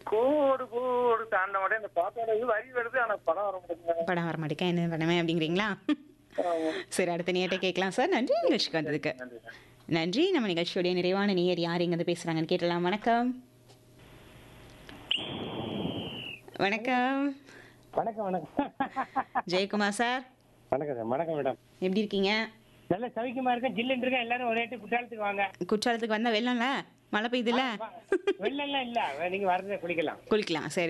கோடு கோடு தாண்ட மாட்டேன் இந்த பாட்டோட இது வரி வருது ஆனா படம் வர மாட்டேங்குது படம் வர மாட்டேங்க என்ன பண்ணுவேன் அப்படிங்கிறீங்களா ஆமா. சரி அடுத்த நேரத்தை கேட்கலாம் சார் நன்றி நிகழ்ச்சிக்கு வந்ததுக்கு நன்றி நன்றி. நன்றி நம்ம நிகழ்ச்சியுடைய நிறைவான நேயர் யார் இங்கிருந்து பேசுறாங்கன்னு கேட்டலாம் வணக்கம் வணக்கம் வணக்கம் வணக்கம் ஜெயக்குமார் சார் வணக்கம் சார் வணக்கம் மேடம் எப்படி இருக்கீங்க நல்ல சவிக்கமா இருக்கேன் ஜில்லுன்னு இருக்கேன் எல்லாரும் ஒரே குற்றாலத்துக்கு வாங்க குற்றாலத்துக்கு வந்தா வெள்ளம்ல மழை பெய்யுதுல்ல வெள்ளம் எல்லாம் இல்ல நீங்க வரதே குளிக்கலாம் குளிக்கலாம் சரி